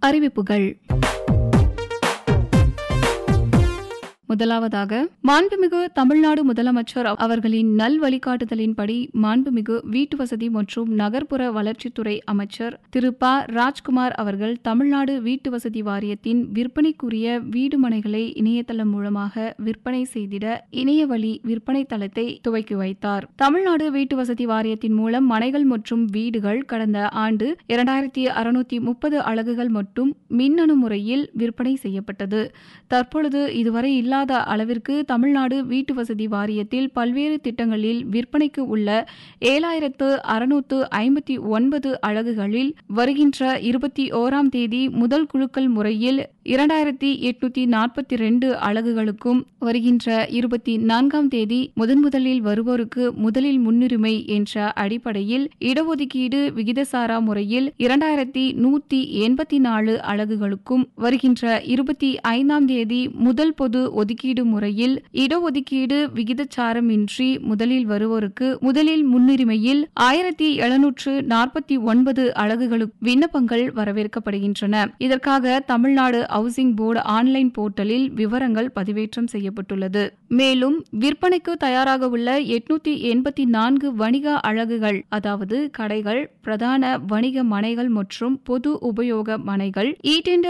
அறிவிப்புகள் முதலாவதாக மாண்புமிகு தமிழ்நாடு முதலமைச்சர் அவர்களின் நல் வழிகாட்டுதலின்படி மாண்புமிகு வீட்டு வசதி மற்றும் நகர்ப்புற வளர்ச்சித்துறை அமைச்சர் திரு ப ராஜ்குமார் அவர்கள் தமிழ்நாடு வீட்டு வசதி வாரியத்தின் விற்பனைக்குரிய வீடு மனைகளை இணையதளம் மூலமாக விற்பனை செய்திட இணைய வழி விற்பனை தளத்தை துவக்கி வைத்தார் தமிழ்நாடு வீட்டு வசதி வாரியத்தின் மூலம் மனைகள் மற்றும் வீடுகள் கடந்த ஆண்டு இரண்டாயிரத்தி அறுநூத்தி முப்பது அலகுகள் மட்டும் மின்னணு முறையில் விற்பனை செய்யப்பட்டது தற்பொழுது இதுவரை இல்லாத அளவிற்கு தமிழ்நாடு வீட்டு வசதி வாரியத்தில் பல்வேறு திட்டங்களில் விற்பனைக்கு உள்ள ஏழாயிரத்து அறுநூத்து ஐம்பத்தி ஒன்பது அலகுகளில் வருகின்ற இருபத்தி ஓராம் தேதி முதல் குழுக்கள் முறையில் இரண்டாயிரத்தி எட்நூத்தி நாற்பத்தி ரெண்டு அலகுகளுக்கும் வருகின்ற இருபத்தி நான்காம் தேதி முதன் முதலில் வருவோருக்கு முதலில் முன்னுரிமை என்ற அடிப்படையில் இடஒதுக்கீடு விகிதசாரா முறையில் இரண்டாயிரத்தி நூத்தி எண்பத்தி நாலு அலகுகளுக்கும் வருகின்ற இருபத்தி ஐந்தாம் தேதி முதல் பொது ஒதுக்கீடு முறையில் இடஒதுக்கீடு விகிதச்சாரமின்றி முதலில் வருவோருக்கு முதலில் முன்னுரிமையில் ஆயிரத்தி எழுநூற்று நாற்பத்தி ஒன்பது அலகுகளுக்கு விண்ணப்பங்கள் வரவேற்கப்படுகின்றன இதற்காக தமிழ்நாடு ஹவுசிங் போர்டு ஆன்லைன் போர்ட்டலில் விவரங்கள் பதிவேற்றம் செய்யப்பட்டுள்ளது மேலும் விற்பனைக்கு தயாராக உள்ள எட்நூத்தி எண்பத்தி நான்கு வணிக அழகுகள் அதாவது கடைகள் பிரதான வணிக மனைகள் மற்றும் பொது உபயோக மனைகள் ஈ